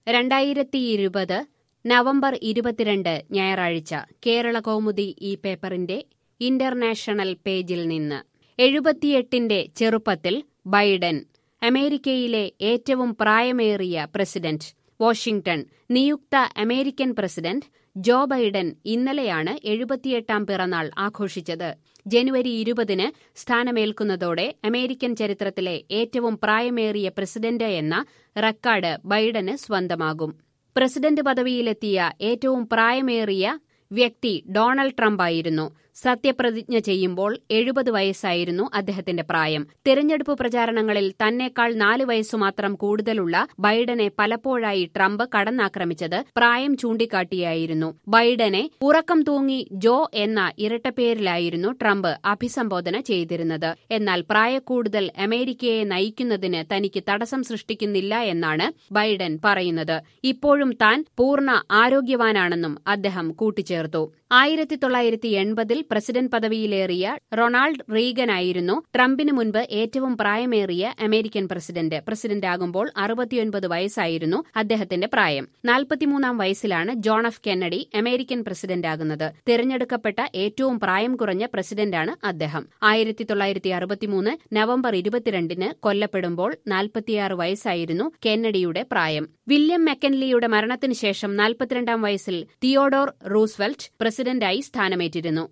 രണ്ടായിരത്തി ഇരുപത് നവംബർ ഇരുപത്തിരണ്ട് ഞായറാഴ്ച കേരള കൗമുദി ഈ പേപ്പറിന്റെ ഇന്റർനാഷണൽ പേജിൽ നിന്ന് എഴുപത്തിയെട്ടിന്റെ ചെറുപ്പത്തിൽ ബൈഡൻ അമേരിക്കയിലെ ഏറ്റവും പ്രായമേറിയ പ്രസിഡന്റ് വാഷിംഗ്ടൺ നിയുക്ത അമേരിക്കൻ പ്രസിഡന്റ് ജോ ബൈഡൻ ഇന്നലെയാണ് എഴുപത്തിയെട്ടാം പിറന്നാൾ ആഘോഷിച്ചത് ജനുവരി ഇരുപതിന് സ്ഥാനമേൽക്കുന്നതോടെ അമേരിക്കൻ ചരിത്രത്തിലെ ഏറ്റവും പ്രായമേറിയ പ്രസിഡന്റ് എന്ന റെക്കോർഡ് ബൈഡന് സ്വന്തമാകും പ്രസിഡന്റ് പദവിയിലെത്തിയ ഏറ്റവും പ്രായമേറിയ വ്യക്തി ഡൊണാൾഡ് ട്രംപായിരുന്നു സത്യപ്രതിജ്ഞ ചെയ്യുമ്പോൾ എഴുപത് വയസ്സായിരുന്നു അദ്ദേഹത്തിന്റെ പ്രായം തെരഞ്ഞെടുപ്പ് പ്രചാരണങ്ങളിൽ തന്നെക്കാൾ നാല് വയസ്സു മാത്രം കൂടുതലുള്ള ബൈഡനെ പലപ്പോഴായി ട്രംപ് കടന്നാക്രമിച്ചത് പ്രായം ചൂണ്ടിക്കാട്ടിയായിരുന്നു ബൈഡനെ ഉറക്കം തൂങ്ങി ജോ എന്ന ഇരട്ടപ്പേരിലായിരുന്നു ട്രംപ് അഭിസംബോധന ചെയ്തിരുന്നത് എന്നാൽ പ്രായക്കൂടുതൽ അമേരിക്കയെ നയിക്കുന്നതിന് തനിക്ക് തടസ്സം സൃഷ്ടിക്കുന്നില്ല എന്നാണ് ബൈഡൻ പറയുന്നത് ഇപ്പോഴും താൻ പൂർണ്ണ ആരോഗ്യവാനാണെന്നും അദ്ദേഹം കൂട്ടിച്ചേർത്തു ആയിരത്തി തൊള്ളായിരത്തി എൺപതിൽ പ്രസിഡന്റ് പദവിയിലേറിയ റൊണാൾഡ് റീഗനായിരുന്നു ട്രംപിന് മുൻപ് ഏറ്റവും പ്രായമേറിയ അമേരിക്കൻ പ്രസിഡന്റ് പ്രസിഡന്റാകുമ്പോൾ അറുപത്തിയൊൻപത് വയസ്സായിരുന്നു അദ്ദേഹത്തിന്റെ പ്രായം നാൽപ്പത്തിമൂന്നാം വയസ്സിലാണ് ജോൺ എഫ് കെന്നഡി അമേരിക്കൻ പ്രസിഡന്റാകുന്നത് തിരഞ്ഞെടുക്കപ്പെട്ട ഏറ്റവും പ്രായം കുറഞ്ഞ പ്രസിഡന്റാണ് അദ്ദേഹം ആയിരത്തി തൊള്ളായിരത്തി അറുപത്തിമൂന്ന് നവംബർ ഇരുപത്തിരണ്ടിന് കൊല്ലപ്പെടുമ്പോൾ നാൽപ്പത്തിയാറ് വയസ്സായിരുന്നു കെന്നഡിയുടെ പ്രായം വില്യം മെക്കൻലിയുടെ മരണത്തിനു ശേഷം നാൽപ്പത്തിരണ്ടാം വയസ്സിൽ തിയോഡോർ റൂസ്വെൽറ്റ് പ്രസിഡന്റായി സ്ഥാനമേറ്റിരുന്നു